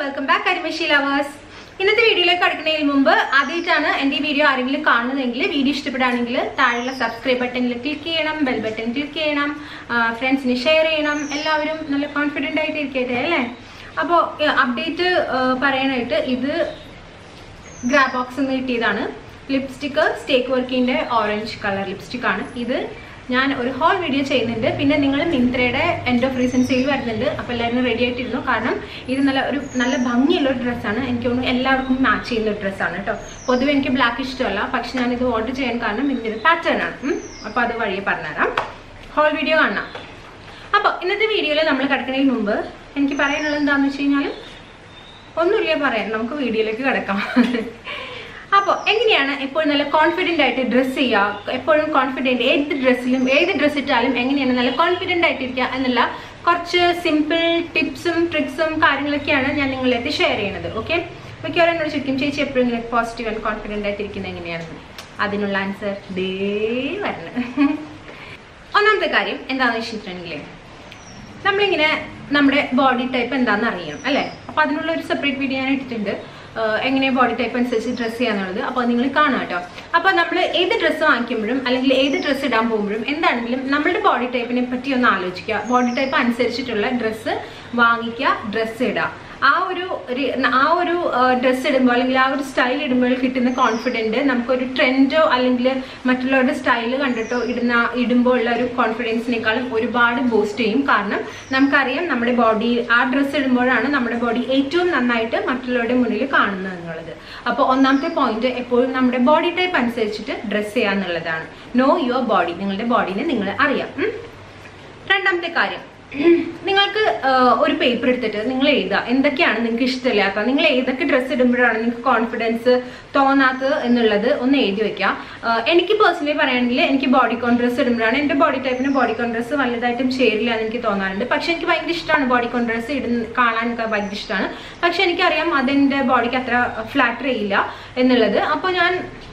Welcome back അരിമഷി lovers ഇന്നത്തെ വീഡിയോയിലേക്ക് കടക്കുന്നതിന് മുമ്പ് ആദ്യമായിട്ടാണ് എൻ്റെ ഈ വീഡിയോ ആരെങ്കിലും കാണുന്നതെങ്കിൽ വീഡിയോ ഇഷ്ടപ്പെടുകയാണെങ്കിൽ താഴെയുള്ള സബ്സ്ക്രൈബ് ബട്ടണിൽ ക്ലിക്ക് ചെയ്യണം ബെൽ ബട്ടൺ ക്ലിക്ക് ചെയ്യണം ഫ്രണ്ട്സിന് ഷെയർ ചെയ്യണം എല്ലാവരും നല്ല കോൺഫിഡൻ്റ് ആയിട്ട് ഇരിക്കട്ടെ അല്ലേ അപ്പോൾ അപ്ഡേറ്റ് പറയാനായിട്ട് ഇത് ഗ്രാബ് ബോക്സ് നിന്ന് കിട്ടിയതാണ് ലിപ്സ്റ്റിക്ക് സ്റ്റേക്ക് വർക്കിന്റെ ഓറഞ്ച് കളർ ലിപ്സ്റ്റിക് ആണ് ഇത് ഞാൻ ഒരു ഹോൾ വീഡിയോ ചെയ്യുന്നുണ്ട് പിന്നെ നിങ്ങൾ മിന്ത്രയുടെ എൻഡ് ഓഫ് റീസൺ സെയിൽ വരുന്നുണ്ട് അപ്പോൾ എല്ലാവരും റെഡി ആയിട്ടിരുന്നു കാരണം ഇത് നല്ല ഒരു നല്ല ഭംഗിയുള്ള ഒരു ഡ്രസ്സാണ് എനിക്ക് തോന്നുന്നു എല്ലാവർക്കും മാച്ച് ചെയ്യുന്ന ഒരു ഡ്രസ്സാണ് കേട്ടോ പൊതുവെ എനിക്ക് ബ്ലാക്ക് ഇഷ്ടമല്ല പക്ഷെ ഞാൻ ഇത് ഓർഡർ ചെയ്യാൻ കാരണം ഇതിൻ്റെ പാറ്റേൺ ആണ് അപ്പോൾ അത് വഴിയെ പറഞ്ഞുതരാം ഹോൾ വീഡിയോ കാണാം അപ്പോൾ ഇന്നത്തെ വീഡിയോയിൽ നമ്മൾ കിടക്കുന്നതിന് മുമ്പ് എനിക്ക് പറയാനുള്ളത് എന്താണെന്ന് വെച്ച് കഴിഞ്ഞാൽ ഒന്നുമില്ല പറയാൻ നമുക്ക് വീഡിയോയിലേക്ക് കിടക്കാം അപ്പോൾ എങ്ങനെയാണ് എപ്പോഴും നല്ല കോൺഫിഡൻ്റ് ആയിട്ട് ഡ്രസ്സ് ചെയ്യുക എപ്പോഴും കോൺഫിഡൻറ്റ് ഏത് ഡ്രസ്സിലും ഏത് ഡ്രസ്സ് ഇട്ടാലും എങ്ങനെയാണ് നല്ല കോൺഫിഡൻ്റ് ആയിട്ടിരിക്കുക എന്നുള്ള കുറച്ച് സിമ്പിൾ ടിപ്സും ട്രിക്സും കാര്യങ്ങളൊക്കെയാണ് ഞാൻ നിങ്ങളിലേക്ക് ഷെയർ ചെയ്യുന്നത് ഓക്കെ മിക്കവാറും എന്നോട് ചോദിക്കും ചേച്ചി എപ്പോഴും ഇങ്ങനെ പോസിറ്റീവ് ആൻഡ് കോൺഫിഡൻ്റ് ആയിട്ടിരിക്കുന്നത് എങ്ങനെയാണെന്ന് അതിനുള്ള ആൻസർ ദേ വരണം ഒന്നാമത്തെ കാര്യം എന്താണെന്ന് വെച്ചിട്ടുണ്ടെങ്കിൽ നമ്മളിങ്ങനെ നമ്മുടെ ബോഡി ടൈപ്പ് എന്താണെന്ന് അറിയണം അല്ലേ അപ്പോൾ അതിനുള്ള ഒരു സെപ്പറേറ്റ് വീഡിയോ ഞാൻ ഇട്ടിട്ടുണ്ട് ആഹ് എങ്ങനെ ബോഡി ടൈപ്പ് അനുസരിച്ച് ഡ്രസ്സ് ചെയ്യാന്നുള്ളത് അപ്പോൾ നിങ്ങൾ കാണാം കേട്ടോ അപ്പോൾ നമ്മൾ ഏത് ഡ്രസ്സ് വാങ്ങിക്കുമ്പോഴും അല്ലെങ്കിൽ ഏത് ഡ്രസ്സ് ഇടാൻ പോകുമ്പോഴും എന്താണെങ്കിലും നമ്മുടെ ബോഡി ടൈപ്പിനെ പറ്റി ഒന്ന് ആലോചിക്കുക ബോഡി ടൈപ്പ് അനുസരിച്ചിട്ടുള്ള ഡ്രസ്സ് വാങ്ങിക്കുക ഡ്രസ്സ് ഇടുക ആ ഒരു ഒരു- ആ ഒരു ഡ്രസ്സ് ഇടുമ്പോൾ അല്ലെങ്കിൽ ആ ഒരു സ്റ്റൈൽ ഇടുമ്പോൾ കിട്ടുന്ന കോൺഫിഡൻറ്റ് നമുക്കൊരു ട്രെൻഡോ അല്ലെങ്കിൽ മറ്റുള്ളവരുടെ സ്റ്റൈൽ കണ്ടിട്ടോ ഇടുന്ന ഇടുമ്പോൾ ഉള്ള ഒരു കോൺഫിഡൻസിനേക്കാളും ഒരുപാട് ബൂസ്റ്റ് ചെയ്യും കാരണം നമുക്കറിയാം നമ്മുടെ ബോഡി ആ ഡ്രസ്സ് ഇടുമ്പോഴാണ് നമ്മുടെ ബോഡി ഏറ്റവും നന്നായിട്ട് മറ്റുള്ളവരുടെ മുന്നിൽ കാണുന്നത് എന്നുള്ളത് അപ്പോൾ ഒന്നാമത്തെ പോയിന്റ് എപ്പോഴും നമ്മുടെ ബോഡി ടൈപ്പ് അനുസരിച്ചിട്ട് ഡ്രസ്സ് ചെയ്യുക എന്നുള്ളതാണ് നോ യുവർ ബോഡി നിങ്ങളുടെ ബോഡീനെ നിങ്ങൾ അറിയാം ഉം. രണ്ടാമത്തെ കാര്യം നിങ്ങൾക്ക് ആഹ്, ഒരു പേപ്പർ എടുത്തിട്ട് നിങ്ങൾ എഴുതുക എന്തൊക്കെയാണ് നിങ്ങൾക്ക് ഇഷ്ടമില്ലാത്ത നിങ്ങൾ ഏതൊക്കെ ഡ്രസ്സ് ഇടുമ്പോഴാണ് നിങ്ങൾക്ക് കോൺഫിഡൻസ് തോന്നാത്തത് എന്നുള്ളത് ഒന്ന് എഴുതി വെക്കുക ആഹ്, എനിക്ക് പേഴ്സണലി പറയുകയാണെങ്കിൽ എനിക്ക് ബോഡി കോൺ ഡ്രസ്സ് ഇടുമ്പോഴാണ് എൻ്റെ ബോഡി ടൈപ്പിന് ബോഡി കോൺ ഡ്രസ്സ് വലുതായിട്ടും ചേരില്ല എന്ന് എനിക്ക് തോന്നാറുണ്ട് പക്ഷെ എനിക്ക് ഭയങ്കര ഇഷ്ടമാണ് ബോഡി കോൺ ഡ്രസ്സ് ഇടുന്ന കാണാനൊക്കെ ഭയങ്കര ഇഷ്ടമാണ് പക്ഷെ എനിക്കറിയാം അതെൻ്റെ ബോഡിക്ക് അത്ര ഫ്ലാറ്റർ ചെയ്യില്ല എന്നുള്ളത് അപ്പോൾ ഞാൻ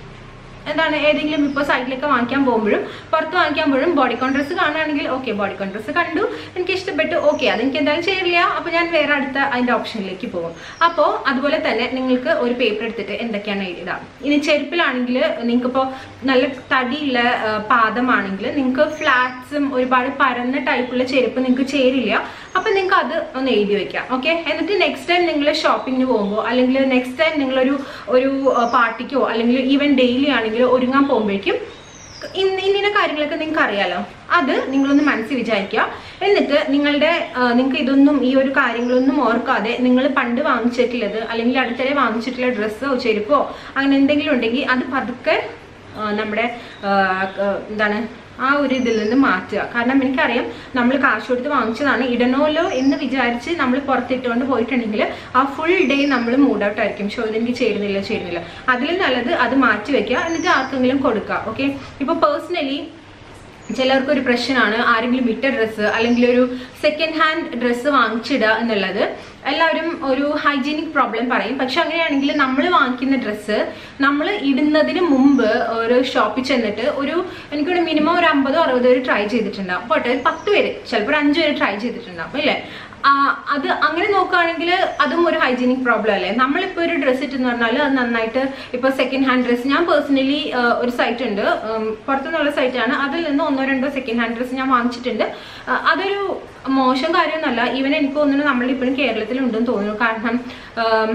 എന്താണ് ഏതെങ്കിലും ഇപ്പോൾ സൈഡിലൊക്കെ വാങ്ങിക്കാൻ പോകുമ്പോഴും പുറത്ത് വാങ്ങിക്കാൻ പോകുമ്പോഴും ബോഡി കോൺ ഡ്രസ്സ് കാണുകയാണെങ്കിൽ ഓക്കെ ബോഡി കോൺ ഡ്രസ്സ് കണ്ടു എനിക്ക് ഇഷ്ടപ്പെട്ടു ഓക്കെ അതെനിക്ക് എന്തായാലും ചേരില്ല അപ്പോൾ ഞാൻ വേറെ അടുത്ത അതിൻ്റെ ഓപ്ഷനിലേക്ക് പോകും അപ്പോൾ അതുപോലെ തന്നെ നിങ്ങൾക്ക് ഒരു പേപ്പർ എടുത്തിട്ട് എന്തൊക്കെയാണ് എഴുതുക ഇനി ചെരുപ്പിലാണെങ്കിൽ നിങ്ങൾക്കിപ്പോൾ നല്ല തടിയുള്ള ആ, പാദമാണെങ്കിൽ നിങ്ങൾക്ക് ഫ്ലാറ്റ്സും ഒരുപാട് പരന്ന ടൈപ്പുള്ള ചെരുപ്പ് നിങ്ങൾക്ക് ചേരില്ല അപ്പം നിങ്ങൾക്ക് അത് ഒന്ന് എഴുതി വെക്കാം ഓക്കെ എന്നിട്ട് നെക്സ്റ്റ് ടൈം നിങ്ങൾ ഷോപ്പിങ്ങിന് പോകുമ്പോൾ അല്ലെങ്കിൽ നെക്സ്റ്റ് ടൈം നിങ്ങളൊരു ഒരു പാർട്ടിക്കോ അല്ലെങ്കിൽ ഈവൻ ഡെയിലി ആണെങ്കിൽ ഒരുങ്ങാൻ പോകുമ്പോഴേക്കും ഇന്ന ഇന്ന കാര്യങ്ങളൊക്കെ നിങ്ങൾക്ക് അറിയാലോ അത് നിങ്ങളൊന്ന് മനസ്സിൽ വിചാരിക്കുക എന്നിട്ട് നിങ്ങളുടെ നിങ്ങൾക്ക് ഇതൊന്നും ഈ ഒരു കാര്യങ്ങളൊന്നും ഓർക്കാതെ നിങ്ങൾ പണ്ട് വാങ്ങിച്ചിട്ടുള്ളത് അല്ലെങ്കിൽ അടുത്തിടെ വാങ്ങിച്ചിട്ടുള്ള ഡ്രസ്സോ ചെരുപ്പോ അങ്ങനെ എന്തെങ്കിലും ഉണ്ടെങ്കിൽ അത് പതുക്കെ ആ, നമ്മുടെ ആ, ക- എന്താണ് ആ ഒരു ഇതിൽ നിന്ന് മാറ്റുക കാരണം എനിക്കറിയാം നമ്മൾ കാശ് കൊടുത്ത് വാങ്ങിച്ചതാണ് ഇടണമല്ലോ എന്ന് വിചാരിച്ച് നമ്മൾ പുറത്തിട്ടുകൊണ്ട് പോയിട്ടുണ്ടെങ്കിൽ ആ ഫുൾ ഡേ നമ്മൾ മൂഡ് ഔട്ട് ആയിരിക്കും ഷോ ഇതെനിക്ക് ചേരുന്നില്ല ചേരുന്നില്ല അതിൽ നല്ലത് അത് മാറ്റി വെക്കുക എന്നിട്ട് ആർക്കെങ്കിലും കൊടുക്കുക ഓക്കെ ഇപ്പോൾ പേഴ്സണലി ചിലർക്ക് ഒരു പ്രശ്നമാണ് ആരെങ്കിലും വിട്ട ഡ്രസ്സ് അല്ലെങ്കിൽ ഒരു സെക്കൻഡ് ഹാൻഡ് ഡ്രസ്സ് വാങ്ങിച്ചിടുക എന്നുള്ളത് എല്ലാവരും ഒരു ഹൈജീനിക് പ്രോബ്ലം പറയും പക്ഷെ അങ്ങനെയാണെങ്കിൽ നമ്മൾ വാങ്ങിക്കുന്ന ഡ്രസ്സ് നമ്മൾ ഇടുന്നതിന് മുമ്പ് ഒരു ഷോപ്പിൽ ചെന്നിട്ട് ഒരു എനിക്കൊരു മിനിമം ഒരു അമ്പതോ അറുപതോ പേര് ട്രൈ ചെയ്തിട്ടുണ്ടാവും പോട്ടെ ഒരു പത്ത് പേര് ചിലപ്പോൾ ഒരു അഞ്ച് പേര് ട്രൈ ചെയ്തിട്ടുണ്ടാവും അല്ലേ ആ, അത് അങ്ങനെ നോക്കുകയാണെങ്കിൽ അതും ഒരു ഹൈജീനിക് പ്രോബ്ലം അല്ലേ നമ്മളിപ്പോൾ ഒരു ഡ്രസ്സ് ഇട്ടെന്ന് പറഞ്ഞാൽ അത് നന്നായിട്ട് ഇപ്പോൾ സെക്കൻഡ് ഹാൻഡ് ഡ്രസ്സ് ഞാൻ പേഴ്സണലി ഒരു സൈറ്റ് ഉണ്ട് ഉം, പുറത്തുനിന്നുള്ള സൈറ്റാണ് അതിൽ നിന്ന് ഒന്നോ രണ്ടോ സെക്കൻഡ് ഹാൻഡ് ഡ്രസ്സ് ഞാൻ വാങ്ങിച്ചിട്ടുണ്ട് ആ, അതൊരു മോശം കാര്യമൊന്നുമല്ല ഈവൻ എനിക്ക് തോന്നുന്നു നമ്മളിപ്പോഴും കേരളത്തിലുണ്ടെന്ന് തോന്നുന്നു കാരണം ഉം,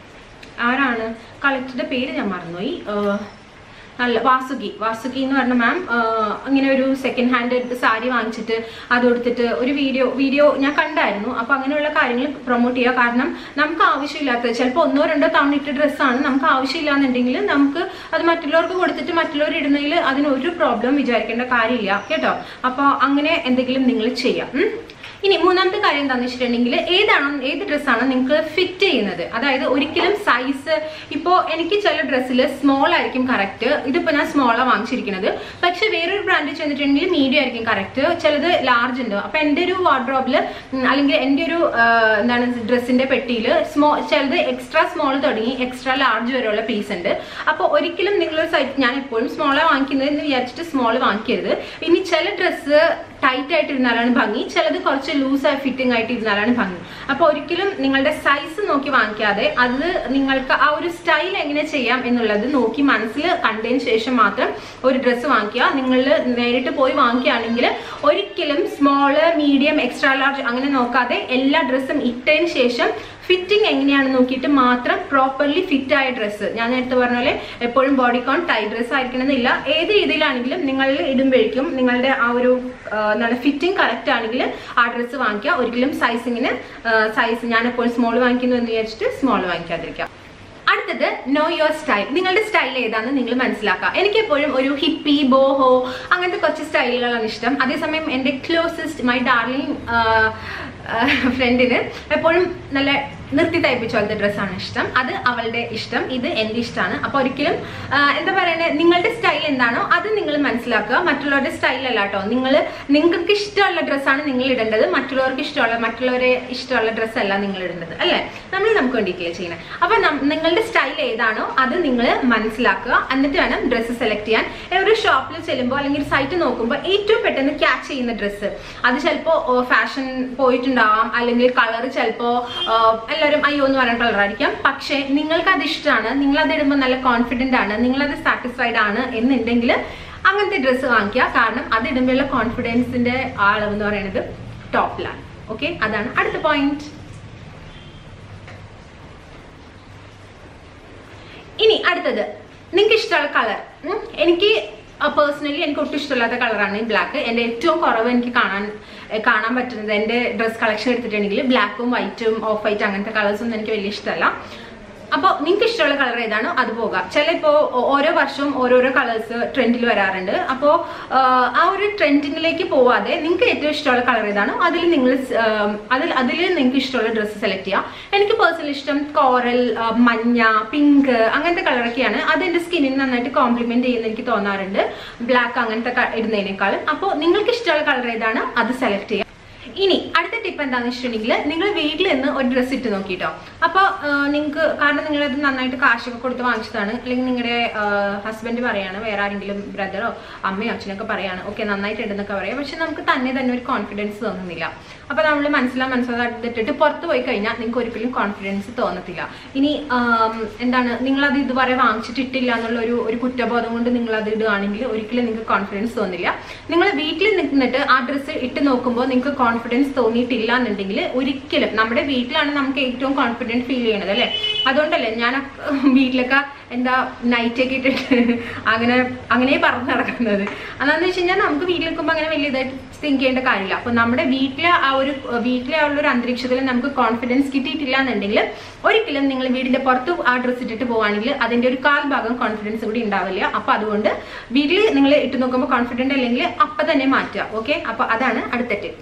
ആരാണ് കളക്ടറുടെ പേര് ഞാൻ മറന്നുപോയി ആ, നല്ല വാസുകി വാസുകി എന്ന് പറഞ്ഞ മാം അങ്ങനെ ഒരു സെക്കൻഡ് ഹാൻഡ് സാരി വാങ്ങിച്ചിട്ട് അത് കൊടുത്തിട്ട് ഒരു വീഡിയോ വീഡിയോ ഞാൻ കണ്ടായിരുന്നു അപ്പൊ അങ്ങനെയുള്ള കാര്യങ്ങൾ പ്രൊമോട്ട് ചെയ്യുക കാരണം നമുക്ക് ആവശ്യമില്ലാത്ത ചിലപ്പോൾ ഒന്നോ രണ്ടോ തവണ ഇട്ട ഡ്രസ്സാണ് നമുക്ക് ആവശ്യമില്ലാന്നുണ്ടെങ്കിൽ നമുക്ക് അത് മറ്റുള്ളവർക്ക് കൊടുത്തിട്ട് മറ്റുള്ളവർ ഇടുന്നതിൽ അതിന് ഒരു പ്രോബ്ലം വിചാരിക്കേണ്ട കാര്യമില്ല കേട്ടോ അപ്പോൾ അങ്ങനെ എന്തെങ്കിലും നിങ്ങൾ ചെയ്യാം ഉം. ഇനി മൂന്നാമത്തെ കാര്യം എന്താണെന്ന് വെച്ചിട്ടുണ്ടെങ്കിൽ ഏതാണോ ഏത് ഡ്രസ്സാണോ നിങ്ങൾക്ക് ഫിറ്റ് ചെയ്യുന്നത് അതായത് ഒരിക്കലും സൈസ് ഇപ്പോൾ എനിക്ക് ചില ഡ്രസ്സിൽ സ്മോൾ ആയിരിക്കും കറക്റ്റ് ഇതിപ്പോൾ ഞാൻ സ്മോളാണ് വാങ്ങിച്ചിരിക്കുന്നത് പക്ഷെ വേറൊരു ബ്രാൻഡിൽ ചെന്നിട്ടുണ്ടെങ്കിൽ മീഡിയം ആയിരിക്കും കറക്റ്റ് ചിലത് ലാർജ് ഉണ്ട് അപ്പോൾ എൻ്റെ ഒരു വാർഡ്രോബിൽ അല്ലെങ്കിൽ എൻ്റെ ഒരു ആ, എന്താണ് ഡ്രസ്സിൻ്റെ പെട്ടിയിൽ സ്മോ ചിലത് എക്സ്ട്രാ സ്മോൾ തുടങ്ങി എക്സ്ട്രാ ലാർജ് വരെയുള്ള പീസ് ഉണ്ട് അപ്പോൾ ഒരിക്കലും നിങ്ങളൊരു സൈറ്റ് ഞാൻ എപ്പോഴും സ്മോളാണ് വാങ്ങിക്കുന്നത് എന്ന് വിചാരിച്ചിട്ട് സ്മോൾ വാങ്ങിക്കരുത് ഇനി ചില ഡ്രസ്സ് ടൈറ്റ് ആയിട്ട് ഇരുന്നാലാണ് ഭംഗി ചിലത് കുറച്ച് ലൂസായി ഫിറ്റിംഗ് ആയിട്ട് ഇരുന്നാലാണ് ഭംഗി അപ്പൊ ഒരിക്കലും നിങ്ങളുടെ സൈസ് നോക്കി വാങ്ങിക്കാതെ അത് നിങ്ങൾക്ക് ആ ഒരു സ്റ്റൈൽ എങ്ങനെ ചെയ്യാം എന്നുള്ളത് നോക്കി മനസ്സിൽ കണ്ടതിന് ശേഷം മാത്രം ഒരു ഡ്രസ്സ് വാങ്ങിക്കുക നിങ്ങൾ നേരിട്ട് പോയി വാങ്ങിക്കുകയാണെങ്കിൽ ഒരിക്കലും സ്മോള് മീഡിയം എക്സ്ട്രാ ലാർജ് അങ്ങനെ നോക്കാതെ എല്ലാ ഡ്രസ്സും ഇട്ടതിന് ശേഷം ഫിറ്റിംഗ് എങ്ങനെയാണ് നോക്കിയിട്ട് മാത്രം പ്രോപ്പർലി ഫിറ്റ് ആയ ഡ്രസ്സ് ഞാൻ നേരത്തെ പറഞ്ഞ പോലെ എപ്പോഴും ബോഡി കോൺ ടൈറ്റ് ഡ്രസ്സ് ആയിരിക്കണമെന്നില്ല ഏത് രീതിയിലാണെങ്കിലും നിങ്ങൾ ഇടുമ്പോഴേക്കും നിങ്ങളുടെ ആ ഒരു ആ, എന്താണ് ഫിറ്റിംഗ് കറക്റ്റ് ആണെങ്കിൽ ആ ഡ്രസ്സ് വാങ്ങിക്കുക ഒരിക്കലും സൈസിങ്ങിന് സൈസ് ഞാൻ എപ്പോഴും സ്മോൾ വാങ്ങിക്കുന്നു എന്ന് വിചാരിച്ചിട്ട് സ്മോൾ വാങ്ങിക്കാതിരിക്കുക അടുത്തത് നോ യുവർ സ്റ്റൈൽ നിങ്ങളുടെ സ്റ്റൈൽ ഏതാണെന്ന് നിങ്ങൾ മനസ്സിലാക്കുക എനിക്ക് എപ്പോഴും ഒരു ഹിപ്പി ബോഹോ അങ്ങനത്തെ കുറച്ച് സ്റ്റൈലുകളാണ് ഇഷ്ടം അതേസമയം എൻ്റെ ക്ലോസസ്റ്റ് മൈ ഡാർലിംഗ് ഫ്രണ്ടിന് എപ്പോഴും നല്ല നിർത്തി തയ്പ്പിച്ച പോലത്തെ ഡ്രസ്സാണ് ഇഷ്ടം അത് അവളുടെ ഇഷ്ടം ഇത് എൻ്റെ ഇഷ്ടമാണ് അപ്പോൾ ഒരിക്കലും ആ, എന്താ പറയുന്നത് നിങ്ങളുടെ സ്റ്റൈൽ എന്താണോ അത് നിങ്ങൾ മനസ്സിലാക്കുക മറ്റുള്ളവരുടെ സ്റ്റൈൽ അല്ല കേട്ടോ നിങ്ങൾ നിങ്ങൾക്ക് ഇഷ്ടമുള്ള ഡ്രസ്സാണ് നിങ്ങൾ ഇടേണ്ടത് മറ്റുള്ളവർക്ക് ഇഷ്ടമുള്ള മറ്റുള്ളവരെ ഇഷ്ടമുള്ള ഡ്രസ്സല്ല നിങ്ങൾ ഇടേണ്ടത് അല്ലേ നമ്മൾ നമുക്ക് വേണ്ടിയിട്ടില്ല ചെയ്യുന്നത് അപ്പോൾ നിങ്ങളുടെ സ്റ്റൈൽ ഏതാണോ അത് നിങ്ങൾ മനസ്സിലാക്കുക എന്നിട്ട് വേണം ഡ്രസ്സ് സെലക്ട് ചെയ്യാൻ ഒരു ഷോപ്പിൽ ചെല്ലുമ്പോൾ അല്ലെങ്കിൽ ഒരു സൈറ്റ് നോക്കുമ്പോൾ ഏറ്റവും പെട്ടെന്ന് ക്യാച്ച് ചെയ്യുന്ന ഡ്രസ്സ് അത് ചിലപ്പോൾ ഫാഷൻ പോയിട്ടുണ്ടാവാം അല്ലെങ്കിൽ കളർ ചിലപ്പോൾ എല്ലാവരും അയ്യോ എന്ന് പറയുന്ന കളറായിരിക്കാം പക്ഷേ നിങ്ങൾക്ക് അത് ഇഷ്ടമാണ് നിങ്ങൾ അത് ഇടുമ്പോൾ നല്ല കോൺഫിഡൻ്റ് ആണ് നിങ്ങളത് സാറ്റിസ്ഫൈഡ് ആണ് എന്നുണ്ടെങ്കിൽ അങ്ങനത്തെ ഡ്രസ്സ് വാങ്ങിക്കുക കാരണം അത് ഇടുമ്പോഴുള്ള കോൺഫിഡൻസിന്റെ ആ അളവ് എന്ന് പറയുന്നത് ടോപ്പിലാണ് ഓക്കെ അതാണ് അടുത്ത പോയിന്റ് ഇനി അടുത്തത് നിങ്ങൾക്ക് ഇഷ്ടമുള്ള കളർ എനിക്ക് പേഴ്സണലി എനിക്ക് ഒട്ടും ഇഷ്ടമില്ലാത്ത കളറാണ് ഈ ബ്ലാക്ക് എൻ്റെ ഏറ്റവും കുറവ് എനിക്ക് കാണാൻ ഏഹ് കാണാൻ പറ്റുന്നത് എൻ്റെ ഡ്രസ് കളക്ഷൻ എടുത്തിട്ടുണ്ടെങ്കിൽ ബ്ലാക്കും വൈറ്റും ഓഫ് വൈറ്റ് അങ്ങനത്തെ കളേഴ്സ് ഒന്നും എനിക്ക് വലിയ ഇഷ്ടമല്ല അപ്പോൾ നിങ്ങൾക്ക് ഇഷ്ടമുള്ള കളർ ഏതാണോ അത് പോകാം ചില ഇപ്പോൾ ഓരോ വർഷവും ഓരോരോ കളേഴ്സ് ട്രെൻഡിൽ വരാറുണ്ട് അപ്പോൾ ആ ഒരു ട്രെൻഡിങ്ങിലേക്ക് പോവാതെ നിങ്ങൾക്ക് ഏറ്റവും ഇഷ്ടമുള്ള കളർ ഏതാണോ അതിൽ നിങ്ങൾ അതിൽ അതിൽ നിങ്ങൾക്ക് ഇഷ്ടമുള്ള ഡ്രസ്സ് സെലക്ട് ചെയ്യാം എനിക്ക് പേഴ്സണലി ഇഷ്ടം കോറൽ മഞ്ഞ പിങ്ക് അങ്ങനത്തെ കളറൊക്കെയാണ് അത് എൻ്റെ സ്കിന്നിന് നന്നായിട്ട് കോംപ്ലിമെന്റ് ചെയ്യുന്ന എനിക്ക് തോന്നാറുണ്ട് ബ്ലാക്ക് അങ്ങനത്തെ ക- ഇടുന്നതിനേക്കാളും അപ്പോൾ നിങ്ങൾക്ക് ഇഷ്ടമുള്ള കളർ ഏതാണ് അത് സെലക്ട് ചെയ്യാം ഇനി അടുത്ത ടിപ്പ് എന്താണെന്ന് വെച്ചിട്ടുണ്ടെങ്കിൽ നിങ്ങൾ വീട്ടിൽ നിന്ന് ഒരു ഡ്രസ്സ് ഇട്ട് നോക്കിട്ടോ അപ്പോൾ നിങ്ങൾക്ക് കാരണം നിങ്ങളത് നന്നായിട്ട് കാശൊക്കെ കൊടുത്ത് വാങ്ങിച്ചതാണ് അല്ലെങ്കിൽ നിങ്ങളുടെ ഹസ്ബൻഡ് പറയാണ് വേറെ ആരെങ്കിലും ബ്രദറോ അമ്മയോ അച്ഛനൊക്കെ പറയാണ് ഓക്കെ നന്നായിട്ട് ഇടുന്നൊക്കെ പറയാം പക്ഷെ നമുക്ക് തന്നെ തന്നെ ഒരു കോൺഫിഡൻസ് തോന്നുന്നില്ല അപ്പോൾ നമ്മൾ മനസ്സിലാ മനസ്സിലാക്കിട്ടിട്ട് പുറത്ത് പോയി കഴിഞ്ഞാൽ നിങ്ങൾക്ക് ഒരിക്കലും കോൺഫിഡൻസ് തോന്നത്തില്ല ഇനി ആം, എന്താണ് നിങ്ങളത് ഇതുവരെ വാങ്ങിച്ചിട്ടിട്ടില്ല എന്നുള്ള ഒരു ഒരു കുറ്റബോധം കൊണ്ട് നിങ്ങൾ അത് ഇടുകയാണെങ്കിൽ ഒരിക്കലും നിങ്ങൾക്ക് കോൺഫിഡൻസ് തോന്നില്ല നിങ്ങൾ വീട്ടിൽ നിന്നിട്ട് ആ ഡ്രസ്സ് ഇട്ട് നോക്കുമ്പോൾ നിങ്ങൾക്ക് കോൺഫിഡൻസ് തോന്നിയിട്ടില്ല എന്നുണ്ടെങ്കിൽ ഒരിക്കലും നമ്മുടെ വീട്ടിലാണ് നമുക്ക് ഏറ്റവും കോൺഫിഡൻറ്റ് ഫീൽ ചെയ്യണത് അല്ലേ അതുകൊണ്ടല്ലേ ഞാൻ വീട്ടിലൊക്കെ എന്താ നൈറ്റ് ഒക്കെ ഇട്ടിട്ട് അങ്ങനെ അങ്ങനെ പറഞ്ഞു നടക്കുന്നത് അതാന്ന് വെച്ച് കഴിഞ്ഞാൽ നമുക്ക് വീട്ടിൽ നിൽക്കുമ്പോൾ അങ്ങനെ വലിയ ഇതായിട്ട് തിങ്ക് ചെയ്യേണ്ട കാര്യമില്ല അപ്പൊ നമ്മുടെ വീട്ടിലെ ആ ഒരു വീട്ടിലെ ആ ഒരു അന്തരീക്ഷത്തിൽ നമുക്ക് കോൺഫിഡൻസ് കിട്ടിയിട്ടില്ല എന്നുണ്ടെങ്കിൽ ഒരിക്കലും നിങ്ങൾ വീടിന്റെ പുറത്ത് ആ ഡ്രസ്സ് ഇട്ടിട്ട് പോവാണെങ്കിൽ അതിന്റെ ഒരു കാൽ ഭാഗം കോൺഫിഡൻസ് കൂടി ഉണ്ടാവില്ല അപ്പൊ അതുകൊണ്ട് വീട്ടിൽ നിങ്ങൾ ഇട്ട് നോക്കുമ്പോൾ കോൺഫിഡന്റ് അല്ലെങ്കിൽ അപ്പൊ തന്നെ മാറ്റുക ഓക്കെ അപ്പൊ അതാണ് അടുത്ത ടിപ്പ്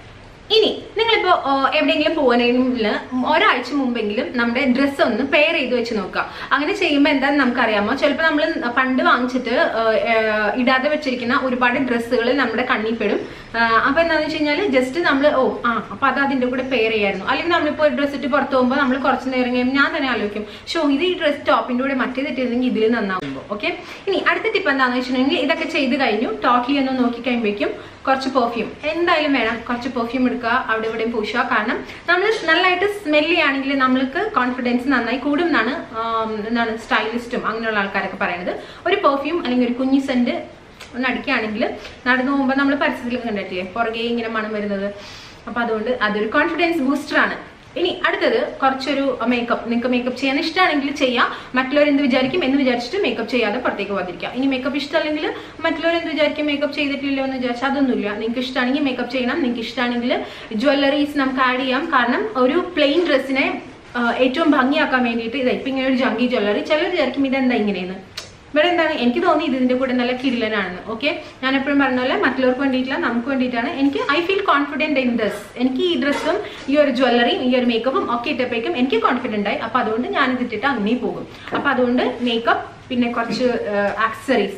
ഇനി നിങ്ങളിപ്പോ ആ, എവിടെയെങ്കിലും പോകുന്നതിന് ഒരാഴ്ച മുമ്പെങ്കിലും നമ്മുടെ ഡ്രസ്സ് ഒന്ന് പെയർ ചെയ്ത് വെച്ച് നോക്കുക അങ്ങനെ ചെയ്യുമ്പോൾ എന്താണെന്ന് നമുക്കറിയാമോ ചിലപ്പോൾ നമ്മൾ പണ്ട് വാങ്ങിച്ചിട്ട് ആ, ആ, ഇടാതെ വെച്ചിരിക്കുന്ന ഒരുപാട് ഡ്രസ്സുകൾ നമ്മുടെ കണ്ണിൽ പെടും ആ, അപ്പൊ എന്താണെന്ന് വെച്ച് കഴിഞ്ഞാൽ ജസ്റ്റ് നമ്മൾ ഓ ആ അപ്പൊ അത് അതിന്റെ കൂടെ പെയർ ചെയ്യായിരുന്നു അല്ലെങ്കിൽ നമ്മളിപ്പോൾ ഒരു ഡ്രസ്സ് ഇട്ട് പുറത്ത് പോകുമ്പോൾ നമ്മൾ കുറച്ച് നേരം കഴിയുമ്പോൾ ഞാൻ തന്നെ ആലോചിക്കും ഷോ ഇത് ഈ ഡ്രസ് ടോപ്പിന്റെ കൂടെ മറ്റേത് ഇട്ടിരുന്നെങ്കിൽ ഇതിൽ നന്നാകുമ്പോൾ ഓക്കെ ഇനി അടുത്ത ടിപ്പ് എന്താണെന്ന് വെച്ചിട്ടുണ്ടെങ്കിൽ ഇതൊക്കെ ചെയ്ത് കഴിഞ്ഞു ടോട്ടലി ഒന്ന് നോക്കി കഴിയുമ്പോഴേക്കും കുറച്ച് പെർഫ്യൂം എന്തായാലും വേണം കുറച്ച് പെർഫ്യൂം എടുക്കുക അവിടെ ഇവിടെയും പൂശുക കാരണം നമ്മൾ നല്ലതായിട്ട് സ്മെല് ചെയ്യുകയാണെങ്കിൽ നമ്മൾക്ക് കോൺഫിഡൻസ് നന്നായി കൂടും എന്നാണ് ആം, എന്താണ് സ്റ്റൈലിസ്റ്റും അങ്ങനെയുള്ള ആൾക്കാരൊക്കെ പറയുന്നത് ഒരു പെർഫ്യൂം അല്ലെങ്കിൽ ഒരു കുഞ്ഞി സെന്റ് ഒന്ന് അടിക്കുകയാണെങ്കിൽ നടന്നു പോകുമ്പോൾ നമ്മൾ പരിസരത്തിൽ കണ്ടിട്ടില്ലേ പുറകെ ഇങ്ങനെ മണം വരുന്നത് അപ്പൊ അതുകൊണ്ട് അതൊരു കോൺഫിഡൻസ് ബൂസ്റ്റർ ആണ് ഇനി അടുത്തത് കുറച്ചൊരു മേക്കപ്പ് നിങ്ങൾക്ക് മേക്കപ്പ് ചെയ്യാൻ ഇഷ്ടമാണെങ്കിൽ ചെയ്യാം മറ്റുള്ളവർ എന്ത് വിചാരിക്കും എന്ന് വിചാരിച്ചിട്ട് മേക്കപ്പ് ചെയ്യാതെ പുറത്തേക്ക് പോകാതിരിക്കുക ഇനി മേക്കപ്പ് ഇഷ്ടമല്ലെങ്കിൽ മറ്റുള്ളവർ എന്ത് വിചാരിക്കും മേക്കപ്പ് ചെയ്തിട്ടില്ലല്ലോ എന്ന് വിചാരിച്ചാൽ അതൊന്നുമില്ല നിങ്ങൾക്ക് ഇഷ്ടമാണെങ്കിൽ മേക്കപ്പ് ചെയ്യണം നിങ്ങൾക്ക് ഇഷ്ടമാണെങ്കിൽ ജ്വല്ലറീസ് നമുക്ക് ആഡ് ചെയ്യാം കാരണം ഒരു പ്ലെയിൻ ഡ്രസ്സിനെ ഏറ്റവും ഭംഗിയാക്കാൻ വേണ്ടിയിട്ട് ഇത് ഇപ്പം ഇങ്ങനെ ഒരു ജങ്കി ജ്വല്ലറി ചിലർ വിചാരിക്കും ഇതെന്താ ഇങ്ങനെയെന്ന് ഇവിടെ എന്താണ് എനിക്ക് തോന്നി ഇതിന്റെ കൂടെ നല്ല കിടിലനാണെന്ന് ഓക്കെ ഞാൻ എപ്പോഴും പറഞ്ഞ പോലെ മറ്റുള്ളവർക്ക് വേണ്ടിയിട്ടില്ല നമുക്ക് വേണ്ടിയിട്ടാണ് എനിക്ക് I feel confident in this എനിക്ക് ഈ ഡ്രസ്സും ഈ ഒരു ജ്വല്ലറിയും ഈ ഒരു മേക്കപ്പും ഒക്കെ ഇട്ടപ്പോഴേക്കും എനിക്ക് കോൺഫിഡൻ്റ് ആയി അപ്പൊ അതുകൊണ്ട് ഞാൻ ഇതിട്ടിട്ട് അങ്ങനെ പോകും അപ്പൊ അതുകൊണ്ട് മേക്കപ്പ് പിന്നെ കുറച്ച് ആക്സസറീസ്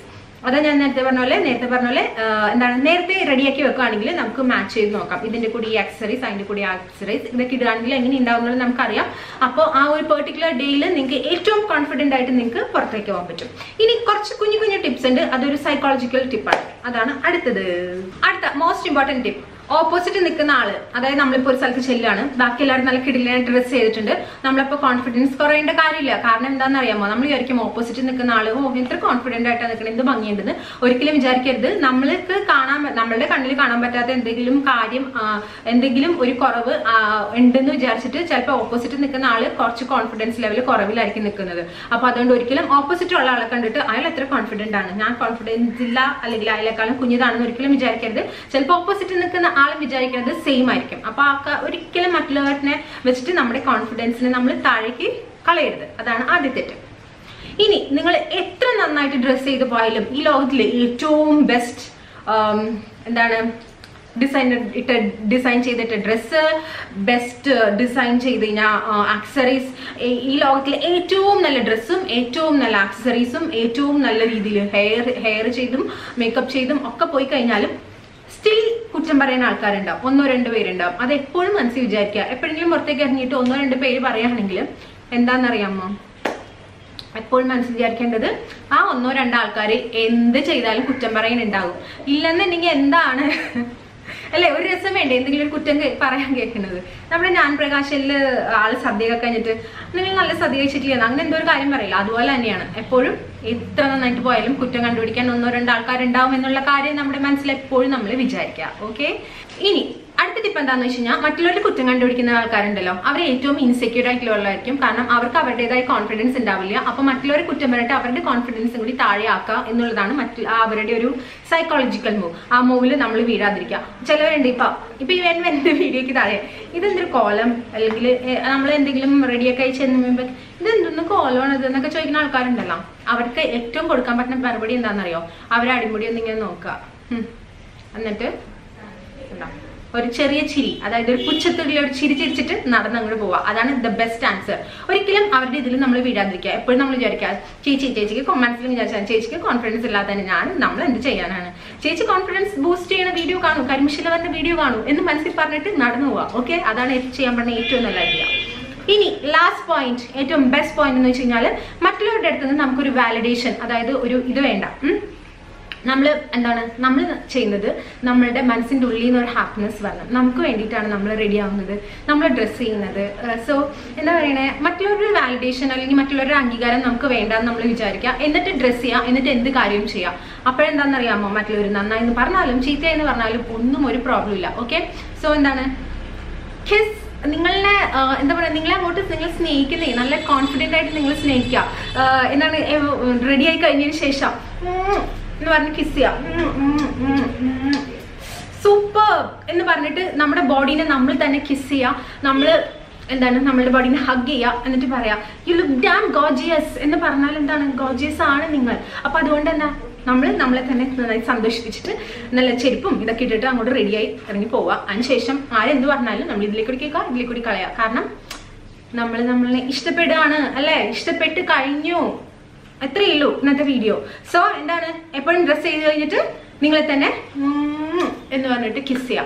അതാ ഞാൻ നേരത്തെ പറഞ്ഞ പോലെ നേരത്തെ പറഞ്ഞ പോലെ ആ, എന്താണ് നേരത്തെ റെഡിയാക്കി വെക്കുകയാണെങ്കിൽ നമുക്ക് മാച്ച് ചെയ്ത് നോക്കാം ഇതിന്റെ കൂടി ഈ ആക്സറീസ് അതിന്റെ കൂടി ആക്സറീസ് ഇതൊക്കെ ഇടുകയാണെങ്കിൽ എങ്ങനെ ഉണ്ടാവുന്നത് നമുക്കറിയാം അപ്പോൾ ആ ഒരു പെർട്ടിക്കുലർ ഡേയിൽ നിങ്ങൾക്ക് ഏറ്റവും കോൺഫിഡന്റ് ആയിട്ട് നിങ്ങൾക്ക് പുറത്തേക്ക് പോകാൻ പറ്റും ഇനി കുറച്ച് കുഞ്ഞു കുഞ്ഞു ടിപ്സ് ഉണ്ട് അതൊരു സൈക്കോളജിക്കൽ ടിപ്പാണ് അതാണ് അടുത്തത് അടുത്ത മോസ്റ്റ് ഇമ്പോർട്ടൻറ്റ് ടിപ്പ് ഓപ്പോസിറ്റ് നിൽക്കുന്ന ആള് അതായത് നമ്മളിപ്പോൾ ഒരു സ്ഥലത്ത് ചെല്ലാണ് ബാക്കി എല്ലാവരും നല്ല കിടിലായി ഡ്രസ്സ് ചെയ്തിട്ടുണ്ട് നമ്മളപ്പോൾ കോൺഫിഡൻസ് കുറയേണ്ട കാര്യമില്ല കാരണം എന്താണെന്ന് അറിയാമോ നമ്മൾ വിചാരിക്കും ഓപ്പോസിറ്റ് നിൽക്കുന്ന ആള് ഓ എത്ര കോൺഫിഡന്റ് ആയിട്ടാണ് നിൽക്കുന്നത് എന്ത് ഭംഗിയുണ്ടെന്ന് ഒരിക്കലും വിചാരിക്കരുത് നമ്മൾക്ക് കാണാൻ പ- നമ്മളുടെ കണ്ണിൽ കാണാൻ പറ്റാത്ത എന്തെങ്കിലും കാര്യം ആ, എന്തെങ്കിലും ഒരു കുറവ് ആ, ഉണ്ടെന്ന് വിചാരിച്ചിട്ട് ചിലപ്പോൾ ഓപ്പോസിറ്റ് നിൽക്കുന്ന ആള് കുറച്ച് കോൺഫിഡൻസ് ലെവൽ കുറവിലായിരിക്കും നിൽക്കുന്നത് അപ്പൊ അതുകൊണ്ട് ഒരിക്കലും ഓപ്പോസിറ്റ് ഉള്ള ആളെ കണ്ടിട്ട് അയാൾ എത്ര കോൺഫിഡന്റ് ആണ് ഞാൻ കോൺഫിഡൻസ് ഇല്ല അല്ലെങ്കിൽ അയാളെക്കാളും കുഞ്ഞിതാണെന്ന് ഒരിക്കലും വിചാരിക്കരുത് ചിലപ്പോൾ ഓപ്പോസിറ്റ് നിൽക്കുന്ന ആളും വിചാരിക്കുന്നത് സെയിം ആയിരിക്കും അപ്പൊ ആ ക- ഒരിക്കലും മറ്റുള്ളവരെ വെച്ചിട്ട് നമ്മുടെ കോൺഫിഡൻസിനെ നമ്മൾ താഴേക്ക് കളയരുത് അതാണ് ആദ്യത്തെ tip. ഇനി നിങ്ങൾ എത്ര നന്നായിട്ട് ഡ്രസ്സ് ചെയ്ത് പോയാലും ഈ ലോകത്തിലെ ഏറ്റവും ബെസ്റ്റ് എന്താണ് ഡിസൈനർ ഇട്ട ഡിസൈൻ ചെയ്തിട്ട് ഡ്രസ്സ് ബെസ്റ്റ് ഡിസൈൻ ചെയ്ത് കഴിഞ്ഞാൽ ആക്സറീസ് ഈ ലോകത്തിലെ ഏറ്റവും നല്ല ഡ്രസ്സും ഏറ്റവും നല്ല ആക്സറീസും ഏറ്റവും നല്ല രീതിയിൽ ഹെയർ ഹെയർ ചെയ്തും മേക്കപ്പ് ചെയ്തും ഒക്കെ പോയി കഴിഞ്ഞാലും സ്റ്റിൽ കുറ്റം പറയുന്ന ആൾക്കാരുണ്ടാവും ഒന്നോ രണ്ടോ പേരുണ്ടാവും അത് എപ്പോഴും മനസ്സിൽ വിചാരിക്കുക എപ്പോഴെങ്കിലും പുറത്തേക്ക് ഇറങ്ങിയിട്ട് ഒന്നോ രണ്ടോ പേര് പറയുകയാണെങ്കിൽ എന്താണെന്നറിയാമോ എപ്പോഴും മനസ്സിൽ വിചാരിക്കേണ്ടത് ആ ഒന്നോ രണ്ടോ ആൾക്കാർ എന്ത് ചെയ്താലും കുറ്റം പറയുന്നുണ്ടാകും ഇല്ലെന്നുണ്ടെങ്കിൽ എന്താണ് അല്ലെ ഒരു രസം വേണ്ടേ എന്തെങ്കിലും ഒരു കുറ്റം കേ- പറയാൻ കേൾക്കുന്നത് നമ്മുടെ ഞാൻ പ്രകാശനില് ആള് സദ്യയൊക്കെ കഴിഞ്ഞിട്ട് നിങ്ങൾ നല്ല സദ്യ കഴിച്ചിട്ടില്ല അങ്ങനെ എന്തോ ഒരു കാര്യം പറയില്ല അതുപോലെ തന്നെയാണ് എപ്പോഴും എത്ര നന്നായിട്ട് പോയാലും കുറ്റം കണ്ടുപിടിക്കാൻ ഒന്നോ രണ്ടോ ആൾക്കാരുണ്ടാവും എന്നുള്ള കാര്യം നമ്മുടെ മനസ്സിൽ എപ്പോഴും നമ്മൾ വിചാരിക്കുക ഓക്കെ ഇനി അടുത്ത ടിപ്പ് എന്താണെന്ന് വെച്ച് കഴിഞ്ഞാൽ മറ്റുള്ളവരുടെ കുറ്റം കണ്ടുപിടിക്കുന്ന ആൾക്കാരുണ്ടല്ലോ അവർ ഏറ്റവും ഇൻസെക്യൂർ ആയിട്ടുള്ളവരായിരിക്കും കാരണം അവർക്ക് അവരുടേതായ കോൺഫിഡൻസ് ഉണ്ടാവില്ല അപ്പൊ മറ്റുള്ളവരെ കുറ്റം പറഞ്ഞിട്ട് അവരുടെ കോൺഫിഡൻസും കൂടി താഴെ ആക്കുക എന്നുള്ളതാണ് മറ്റു ആ അവരുടെ ഒരു സൈക്കോളജിക്കൽ മൂവ് ആ മൂവിൽ നമ്മൾ വീഴാതിരിക്കുക ചിലവരുണ്ട് ഇപ്പൊ ഇപ്പൊ ഇവൻ എന്റെ വീഡിയോക്ക് താഴെ ഇതെന്തൊരു കോലം അല്ലെങ്കിൽ നമ്മൾ എന്തെങ്കിലും റെഡിയൊക്കെ അയച്ച് ചെന്നുമ്പോൾ ഇതെന്തൊന്ന് കോലമാണ് ഇത് എന്നൊക്കെ ചോദിക്കുന്ന ആൾക്കാരുണ്ടല്ലോ അവർക്ക് ഏറ്റവും കൊടുക്കാൻ പറ്റുന്ന മറുപടി എന്താണെന്നറിയോ അവരെ അടിമുടി ഒന്നിങ്ങനെ നോക്കുക ഉം. എന്നിട്ട് ഉണ്ടോ? ഒരു ചെറിയ ചിരി അതായത് ഒരു പുച്ഛത്തുള്ള ഒരു ചിരി ചിരിച്ചിട്ട് നടന്ന് അങ്ങോട്ട് പോവുക അതാണ് ദ ബെസ്റ്റ് ആൻസർ ഒരിക്കലും അവരുടെ ഇതിൽ നമ്മൾ വീഴാതിരിക്കുക എപ്പോഴും നമ്മൾ വിചാരിക്കുക ചേച്ചി ചേച്ചിക്ക് മനസ്സിൽ വിചാരിച്ചാൽ ചേച്ചിക്ക് കോൺഫിഡൻസ് ഇല്ലാത്തതിന് ഞാൻ നമ്മൾ എന്ത് ചെയ്യാനാണ് ചേച്ചി കോൺഫിഡൻസ് ബൂസ്റ്റ് ചെയ്യുന്ന വീഡിയോ കാണൂ കരിമിഷിലവന്റെ വീഡിയോ കാണൂ എന്ന് മനസ്സിൽ പറഞ്ഞിട്ട് നടന്നു പോവുക ഓക്കെ അതാണ് ചെയ്യാൻ പറ്റുന്ന ഏറ്റവും നല്ല ഐഡിയ ഇനി ലാസ്റ്റ് പോയിന്റ് ഏറ്റവും ബെസ്റ്റ് പോയിന്റ് എന്ന് വെച്ച് കഴിഞ്ഞാൽ മറ്റുള്ളവരുടെ അടുത്ത് നിന്ന് നമുക്കൊരു വാലിഡേഷൻ അതായത് ഒരു ഇത് വേണ്ട ഉം. നമ്മൾ എന്താണ് നമ്മൾ ചെയ്യുന്നത് നമ്മളുടെ മനസ്സിൻ്റെ ഉള്ളിൽ നിന്ന് ഒരു ഹാപ്പിനെസ് വരണം നമുക്ക് വേണ്ടിയിട്ടാണ് നമ്മൾ റെഡി ആവുന്നത് നമ്മൾ ഡ്രസ്സ് ചെയ്യുന്നത് സോ എന്താ പറയണേ മറ്റുള്ളവരുടെ വാലിഡേഷൻ അല്ലെങ്കിൽ മറ്റുള്ളവരുടെ അംഗീകാരം നമുക്ക് വേണ്ടാന്ന് നമ്മൾ വിചാരിക്കുക എന്നിട്ട് ഡ്രസ്സ് ചെയ്യുക എന്നിട്ട് എന്ത് കാര്യവും ചെയ്യാം അപ്പോഴെന്താണെന്നറിയാമോ മറ്റുള്ളവർ നന്നായി എന്ന് പറഞ്ഞാലും ചീത്തയെന്ന് പറഞ്ഞാലും ഒന്നും ഒരു പ്രോബ്ലം ഇല്ല ഓക്കെ സോ എന്താണ് കിസ് നിങ്ങളെ ആ, എന്താ പറയുക നിങ്ങളെ അങ്ങോട്ട് നിങ്ങൾ സ്നേഹിക്കുന്നേ നല്ല കോൺഫിഡൻ്റ് ആയിട്ട് നിങ്ങൾ സ്നേഹിക്കുക ആ, എന്താണ് റെഡി ആയി കഴിഞ്ഞതിന് ശേഷം ഉം എന്ന് പറഞ്ഞ് കിസ് ചെയ്യുക സൂപ്പർ എന്ന് പറഞ്ഞിട്ട് നമ്മുടെ ബോഡീനെ നമ്മൾ തന്നെ കിസ് ചെയ്യുക നമ്മൾ എന്താണ് നമ്മളുടെ ബോഡീനെ ഹഗ് ചെയ്യുക എന്നിട്ട് പറയാ യു ലുക്ക് ഡാം ഗോജിയസ് എന്ന് പറഞ്ഞാൽ എന്താണ് ഗോജിയസ് ആണ് നിങ്ങൾ അപ്പൊ അതുകൊണ്ട് എന്താ നമ്മൾ നമ്മളെ തന്നെ നന്നായി സന്തോഷിപ്പിച്ചിട്ട് നല്ല ചെരുപ്പും ഇതൊക്കെ ഇട്ടിട്ട് അങ്ങോട്ട് റെഡിയായി ഇറങ്ങി പോവുക അതിനുശേഷം ആരെന്ത് പറഞ്ഞാലും നമ്മൾ ഇതിലേക്ക് കൂടി കേൾക്കുക ഇതിലേക്ക് കൂടി കളയുക കാരണം നമ്മൾ നമ്മളെ ഇഷ്ടപ്പെടുകയാണ് അല്ലേ ഇഷ്ടപ്പെട്ട് കഴിഞ്ഞു അത്രയേ ഉള്ളൂ ഇന്നത്തെ വീഡിയോ സോ എന്താണ് എപ്പോഴും ഡ്രസ്സ് ചെയ്ത് കഴിഞ്ഞിട്ട് നിങ്ങളെ തന്നെ ഉം എന്ന് പറഞ്ഞിട്ട് കിസ് ചെയ്യാം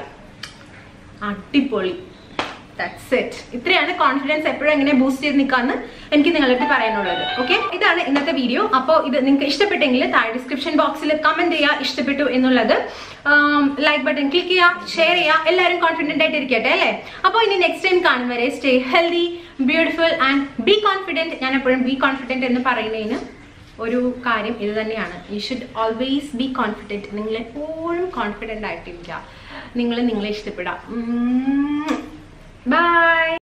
അടിപൊളി ദാറ്റ്സ് ഇറ്റ് ഇത്രയാണ് കോൺഫിഡൻസ് എപ്പോഴും എങ്ങനെ ബൂസ്റ്റ് ചെയ്ത് നിൽക്കാന്ന് എനിക്ക് നിങ്ങളടുത്ത് പറയാനുള്ളത് ഓക്കെ ഇതാണ് ഇന്നത്തെ വീഡിയോ അപ്പോൾ ഇത് നിങ്ങൾക്ക് ഇഷ്ടപ്പെട്ടെങ്കിൽ താഴെ ഡിസ്ക്രിപ്ഷൻ ബോക്സിൽ കമന്റ് ചെയ്യുക ഇഷ്ടപ്പെട്ടു എന്നുള്ളത് ലൈക്ക് ബട്ടൺ ക്ലിക്ക് ചെയ്യുക ഷെയർ ചെയ്യുക എല്ലാവരും കോൺഫിഡന്റ് ആയിട്ട് ഇരിക്കട്ടെ അല്ലേ അപ്പോൾ ഇനി നെക്സ്റ്റ് ടൈം കാണും വരെ stay healthy beautiful and be confident ഞാൻ എപ്പോഴും ബി കോൺഫിഡൻറ്റ് എന്ന് പറയുന്നതിന് ഒരു കാര്യം ഇത് തന്നെയാണ് you should always be confident നിങ്ങൾ എപ്പോഴും കോൺഫിഡൻ്റ് ആയിട്ടിരിക്കുക നിങ്ങൾ നിങ്ങളെ ഇഷ്ടപ്പെടാം ബൈ